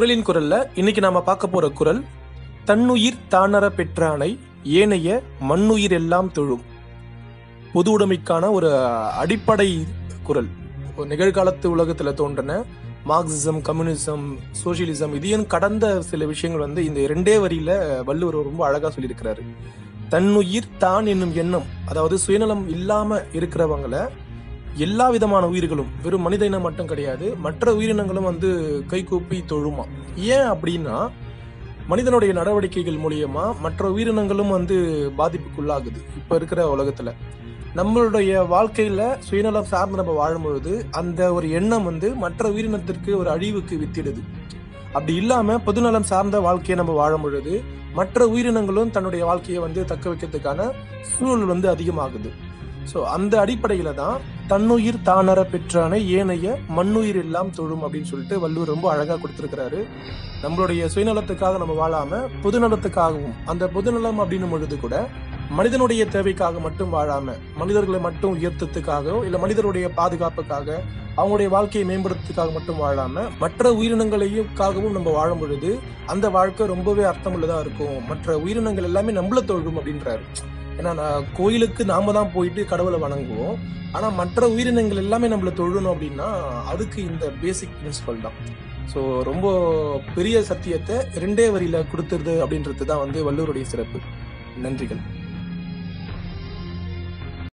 வள்ளலின் குரல்ல இன்னைக்கு நாம பார்க்க போற குரல் தன்னுயிர் தானற பெற்றானை ஏனைய மண்ணுயிர் எல்லாம் தொழும் பொது உடைமைக்கான ஒரு அடிப்படை குரல் ஒரு நிகழ்காலத்து உலகத்துல தோன்றின மார்க்சிசம் கம்யூனிசம் சோசியலிசம் இதையும் கடந்த சில விஷயங்கள் வந்து இந்த இரண்டே வரியில வள்ளுவர் ரொம்ப அழகா சொல்லியிருக்கிறாரு தன்னுயிர் தான் என்னும் எண்ணம் அதாவது சுயநலம் இல்லாம இருக்கிறவங்கள எல்லா விதமான உயிர்களும் வெறும் மனித இனம் மட்டும் கிடையாது மற்ற உயிரினங்களும் வந்து கைகூப்பி தொழுமா ஏன் அப்படின்னா மனிதனுடைய நடவடிக்கைகள் மூலியமா மற்ற உயிரினங்களும் வந்து பாதிப்புக்குள்ளாகுது இப்ப இருக்கிற உலகத்துல நம்மளுடைய வாழ்க்கையில சுயநலம் சார்ந்து நம்ம வாழும் பொழுது அந்த ஒரு எண்ணம் வந்து மற்ற உயிரினத்திற்கு ஒரு அழிவுக்கு வித்திடுது அப்படி இல்லாம பொதுநலம் சார்ந்த வாழ்க்கையை நம்ம வாழும் பொழுது மற்ற உயிரினங்களும் தன்னுடைய வாழ்க்கையை வந்து தக்க வைக்கிறதுக்கான சூழல் வந்து அதிகமாகுது ஸோ அந்த அடிப்படையில தான் தன்னுயிர் தானற பெற்றான ஏனைய மண்ணுயிர் எல்லாம் தொழும் அப்படின்னு சொல்லிட்டு வள்ளுவர் ரொம்ப அழகா கொடுத்திருக்கிறாரு நம்மளுடைய சுயநலத்துக்காக நம்ம வாழாம பொதுநலத்துக்காகவும் அந்த பொதுநலம் அப்படின்னும் பொழுது கூட மனிதனுடைய தேவைக்காக மட்டும் வாழாம மனிதர்களை மட்டும் உயர்த்தத்துக்காகவோ இல்ல மனிதருடைய பாதுகாப்புக்காக அவங்களுடைய வாழ்க்கையை மேம்படுத்துறதுக்காக மட்டும் வாழாம மற்ற உயிரினங்களையும்காகவும் நம்ம வாழும் பொழுது அந்த வாழ்க்கை ரொம்பவே அர்த்தமுள்ளதா இருக்கும் மற்ற உயிரினங்கள் எல்லாமே நம்மள தொழும் அப்படின்றாரு ஏன்னா நான் கோயிலுக்கு நாம தான் போயிட்டு கடவுளை வணங்குவோம் ஆனா மற்ற உயிரினங்கள் எல்லாமே நம்மள தொழணும் அப்படின்னா அதுக்கு இந்த பேசிக் பிரின்சிபல் தான் ஸோ ரொம்ப பெரிய சத்தியத்தை ரெண்டே வரியில கொடுத்துருது அப்படின்றது தான் வந்து வள்ளுவருடைய சிறப்பு நன்றிகள்